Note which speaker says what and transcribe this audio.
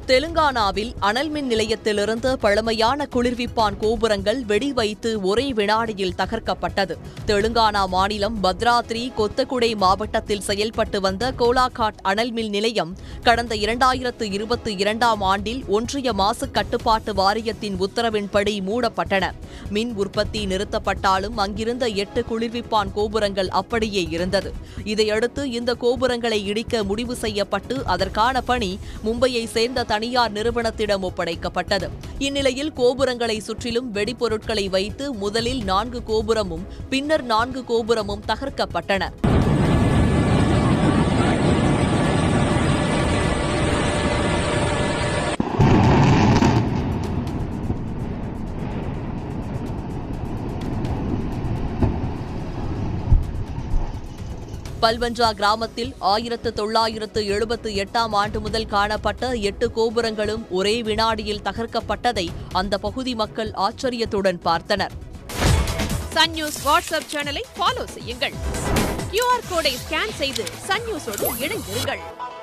Speaker 1: தெலுங்கானாவில் அனல் மின் நிலையத்திலிருந்து பழமையான குளிர்விப்பான் கோபுரங்கள் வெடி வைத்து ஒரே வினாடியில் தகர்க்கப்பட்டது தெலுங்கானா மாநிலம் பத்ராத்ரி கொத்தகுடை மாவட்டத்தில் செயல்பட்டு வந்த கோலாகாட் அனல் மின் நிலையம் கடந்த இரண்டாயிரத்து இருபத்தி இரண்டாம் ஆண்டில் ஒன்றிய மாசு கட்டுப்பாட்டு வாரியத்தின் உத்தரவின்படி மூடப்பட்டன மின் உற்பத்தி நிறுத்தப்பட்டாலும் அங்கிருந்த எட்டு குளிர்விப்பான் கோபுரங்கள் அப்படியே இருந்தது இதையடுத்து இந்த கோபுரங்களை இடிக்க முடிவு செய்யப்பட்டு அதற்கான பணி மும்பையை சேர்ந்த தனியார் நிறுவனத்திடம் ஒப்படைக்கப்பட்டது இந்நிலையில் கோபுரங்களை சுற்றிலும் வெடிபொருட்களை வைத்து முதலில் நான்கு கோபுரமும் பின்னர் நான்கு கோபுரமும் தகர்க்கப்பட்டன பல்வஞ்சா கிராமத்தில் ஆயிரத்து தொள்ளாயிரத்து எழுபத்து எட்டாம் ஆண்டு முதல் காணப்பட்ட எட்டு கோபுரங்களும் ஒரே வினாடியில் தகர்க்கப்பட்டதை அந்த பகுதி மக்கள் ஆச்சரியத்துடன் பார்த்தனர்
Speaker 2: சன் நியூஸ் வாட்ஸ்அப் சேனலை ஃபாலோ செய்யுங்கள் கியூஆர் கோடை ஸ்கேன் செய்து சன் நியூஸோடு இணைந்திருங்கள்